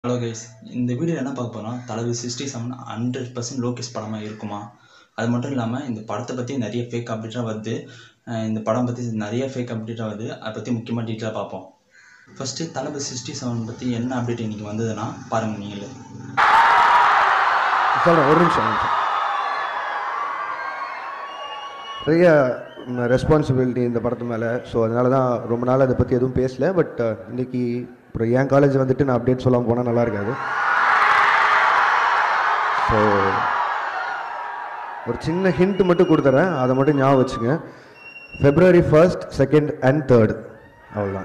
hello guys இந்த வீடியோவில் என்ன பார்க்க போகிறோம் Thalapathy sixty seven hundred percent Lokesh படமாக இருக்குமா அது மட்டும் இல்லாமல் இந்த படத்தை பற்றி நிறைய ஃபேக் அப்டேட்டாக வருது அஹ் இந்த படம் பற்றி நிறைய ஃபேக் அப்டேட்டாக வருது அதை பற்றி முக்கியமாக டீட்டெயிலாக பார்ப்போம் ஃபஸ்ட்டு தளபதி சிக்ஸ்டி செவன் பற்றி என்ன அப்டேட் இன்றைக்கி வந்ததுன்னா பாருங்கள் நீங்களே சொல்கிறேன் ஒரு நிமிஷம் ஒரு நிமிஷம் நிறைய ரெஸ்பான்சிபிலிட்டி இந்த படத்து மேலே ஸோ அதனால தான் ரொம்ப நாள் அதை பற்றி எதுவும் பேசல பட் இன்னைக்கு அப்புறம் என் காலேஜ் வந்துட்டு நான் அப்டேட் சொல்லாமல் போனால் நல்லா இருக்காது ஸோ ஒரு சின்ன ஹிண்ட் மட்டும் கொடுத்துறேன் அதை மட்டும் ஞாபகம் வச்சுங்க February first second and third அவ்வளோதான்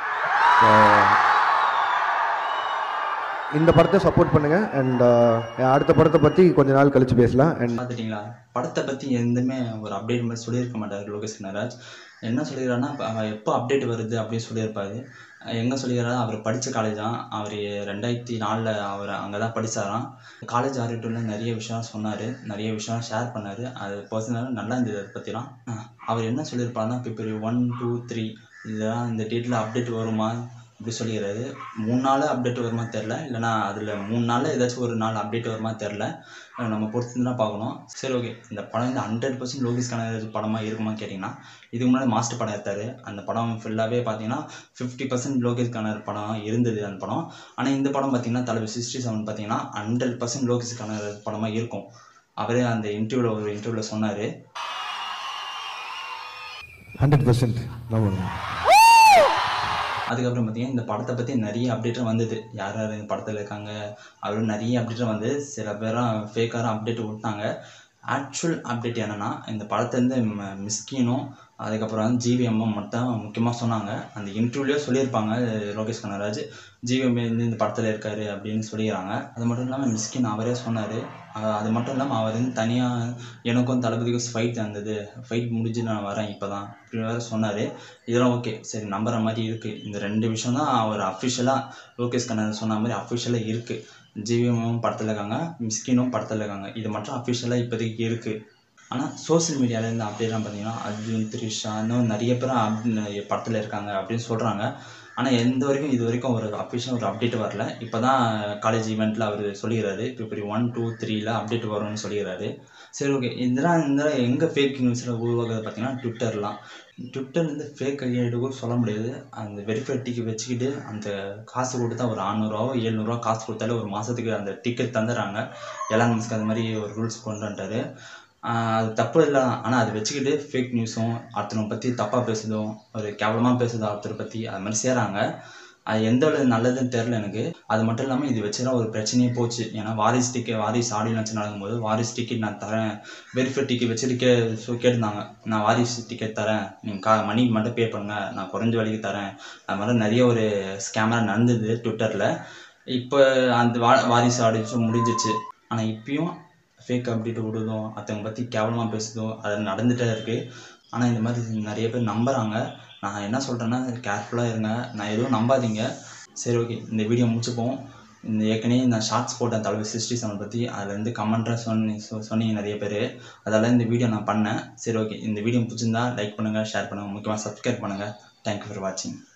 இந்த படத்தை சப்போர்ட் பண்ணுங்க அண்ட் அடுத்த படத்தை பற்றி கொஞ்ச நாள் கழிச்சு பேசலாம் அண்ட் பார்த்துட்டிங்களா படத்தை பற்றி எதுவுமே ஒரு அப்டேட் மாதிரி சொல்லியிருக்க மாட்டார் லோகேஷ் கனராஜ் என்ன சொல்லிடுறாருன்னா இப்போ அவன் எப்போ அப்டேட் வருது அப்படின்னு சொல்லியிருப்பாரு எங்கே சொல்லிடுறாரு அவர் படித்த காலேஜ் தான் அவர் ரெண்டாயிரத்தி நாலில் அவர் அங்கே தான் படித்தாராம் காலேஜ் ஆடிட்டோரில் நிறைய விஷயம் சொன்னார் நிறைய விஷயம் ஷேர் பண்ணார் அது பர்சனலாக நல்லா இருந்தது அதை பற்றிலாம் அவர் என்ன சொல்லியிருப்பாருன்னா பிப்ரவரி ஒன் டூ த்ரீ இதெல்லாம் இந்த டேட்டில் அப்டேட் வருமா அப்படி சொல்லிடுறாரு மூணு நாள் அப்டேட் வருமா தெரில இல்லைனா அதில் மூணு நாளில் ஏதாச்சும் ஒரு நாள் அப்டேட் வருமா தெரில நம்ம பொறுத்து தான் பார்க்கணும் சரி ஓகே இந்த படம் வந்து ஹண்ட்ரட் பர்சன்ட் லோகேஷ் கனகராஜ் படமாக இருக்குமான்னு கேட்டிங்கன்னா இதுக்கு முன்னாடி மாஸ்டர் படம் எடுத்தார் அந்த படம் ஃபுல்லாகவே பார்த்தீங்கன்னா ஃபிஃப்டி பர்சன்ட் லோகேஷ் கனகர் படம் இருந்தது அந்த படம் ஆனால் இந்த படம் பார்த்தீங்கன்னா தலைவர் சிக்ஸ்டி செவன் பார்த்தீங்கன்னா ஹண்ட்ரட் பர்சன்ட் லோகேஷ் கனகராஜ் படமாக இருக்கும் அவரே அந்த இன்டர்வியூவில் ஒரு இன்டர்வியூவில் சொன்னார் ஹண்ட்ரட் பர்சன்ட் நம்ம அதுக்கப்புறம் பார்த்தீங்கன்னா இந்த படத்தை பற்றி நிறைய அப்டேட்டும் வந்தது யார் யார் இந்த படத்தில் இருக்காங்க அவரும் நிறைய அப்டேட்டும் வந்து சில பேரும் ஃபேக்காக அப்டேட் விட்டாங்க ஆக்சுவல் அப்டேட் என்னென்னா இந்த படத்துலேருந்து மிஸ்கினும் அதுக்கப்புறம் வந்து ஜிவிஎம்மும் மட்டும் முக்கியமாக சொன்னாங்க அந்த இன்டர்வியூலேயே சொல்லியிருப்பாங்க லோகேஷ் கனகராஜ் ஜிவிஎம் வந்து இந்த படத்தில் இருக்காரு அப்படின்னு சொல்லிடுறாங்க அது மட்டும் இல்லாமல் மிஸ்கின் அவரே சொன்னார் அது மட்டும் இல்லாமல் அவர் வந்து தனியாக எனக்கும் தளபதிக்கும் ஃபைட் இருந்தது ஃபைட் முடிஞ்சு நான் வரேன் இப்போ தான் இப்படி வேறு சொன்னார் இதெல்லாம் ஓகே சரி நம்புற மாதிரி இருக்குது இந்த ரெண்டு விஷயம் தான் அவர் அஃபிஷியலாக லோகேஷ் கனகராஜ் சொன்ன மாதிரி அஃபிஷியலாக இருக்குது ஜிவிஎம்மும் படத்தில் இருக்காங்க மிஸ்கினும் படத்தில் இருக்காங்க இது மட்டும் அஃபிஷியலாக இப்போதைக்கு இருக்குது ஆனால் சோஷியல் மீடியாவில் இருந்து அப்டேட்லாம் பார்த்தீங்கன்னா அர்ஜுன் த்ரிஷா இன்னும் நிறைய பேர் அப் படத்தில் இருக்காங்க அப்படின்னு சொல்கிறாங்க ஆனால் எந்த வரைக்கும் இது வரைக்கும் ஒரு அஃபிஷியல் ஒரு அப்டேட் வரல இப்போ தான் காலேஜ் ஈவெண்ட்டில் அவர் சொல்லிடுறாரு பிப்ரவரி ஒன் டூ த்ரீல அப்டேட் வரும்னு சொல்லிடுறாரு சரி ஓகே இதெல்லாம் இந்த எங்கே ஃபேக் நியூஸில் உருவாகுது பார்த்தீங்கன்னா ட்விட்டர்லாம் ட்விட்டர்லேருந்து ஃபேக் ஐடியாவும் சொல்ல முடியாது அந்த வெரிஃபை டிக்கெட் வச்சுக்கிட்டு அந்த காசு கொடுத்தா ஒரு அறநூறுவாவோ எழுநூறுவா காசு கொடுத்தாலே ஒரு மாதத்துக்கு அந்த டிக்கெட் தந்துடுறாங்க எலான் மஸ்க் அது மாதிரி ஒரு ரூல்ஸ் கொண்டு வந்துட்டாரு அது தப்பு இல்லை ஆனால் அதை வச்சுக்கிட்டு ஃபேக் நியூஸும் ஒருத்தனை பற்றி தப்பாக பேசுதும் ஒரு கேவலமாக பேசுதோ ஒருத்தரை பற்றி அது மாதிரி செய்கிறாங்க அது எந்த அளவு நல்லதுன்னு தெரில எனக்கு அது மட்டும் இல்லாமல் இது வச்சுதான் ஒரு பிரச்சனையே போச்சு ஏன்னா வாரிஸ் டிக்கெட் வாரிஸ் ஆடியோ லட்சம் நடக்கும்போது வாரிஸ் டிக்கெட் நான் தரேன் வெரிஃபை டிக்கெட் வச்சுட்டு கே ஸோ கேட்டிருந்தாங்க நான் வாரிஸ் டிக்கெட் தரேன் நீங்கள் கா மணி மட்டும் பே பண்ணுங்கள் நான் குறைஞ்ச விலைக்கு தரேன் அது மாதிரி நிறைய ஒரு ஸ்கேமராக நடந்தது ட்விட்டரில் இப்போ அந்த வா வாரிசு ஆடியோ முடிஞ்சிச்சு ஆனால் இப்பயும் ஃபேக் அப்டேட் விடுதோ மற்றவங்க பற்றி கேவலமாக பேசுதோ அது நடந்துகிட்டே இருக்குது ஆனால் இந்த மாதிரி நிறைய பேர் நம்புகிறாங்க நான் என்ன சொல்கிறேன்னா கேர்ஃபுல்லாக இருங்க நான் எதுவும் நம்பாதீங்க சரி ஓகே இந்த வீடியோ முடிச்சுப்போம் இந்த ஏற்கனவே நான் ஷார்ட்ஸ் போட்டேன் தலைவர் சிக்ஸ்டி செவன் பற்றி அதில் வந்து கமெண்ட்டாக சொன்னி சொ சொன்னீங்க நிறைய பேர் அதால் இந்த வீடியோ நான் பண்ணேன் சரி ஓகே இந்த வீடியோ பிடிச்சிருந்தா லைக் பண்ணுங்கள் ஷேர் பண்ணுங்கள் முக்கியமாக சப்ஸ்கிரைப் பண்ணுங்கள் தேங்க்யூ ஃபார் வாட்சிங்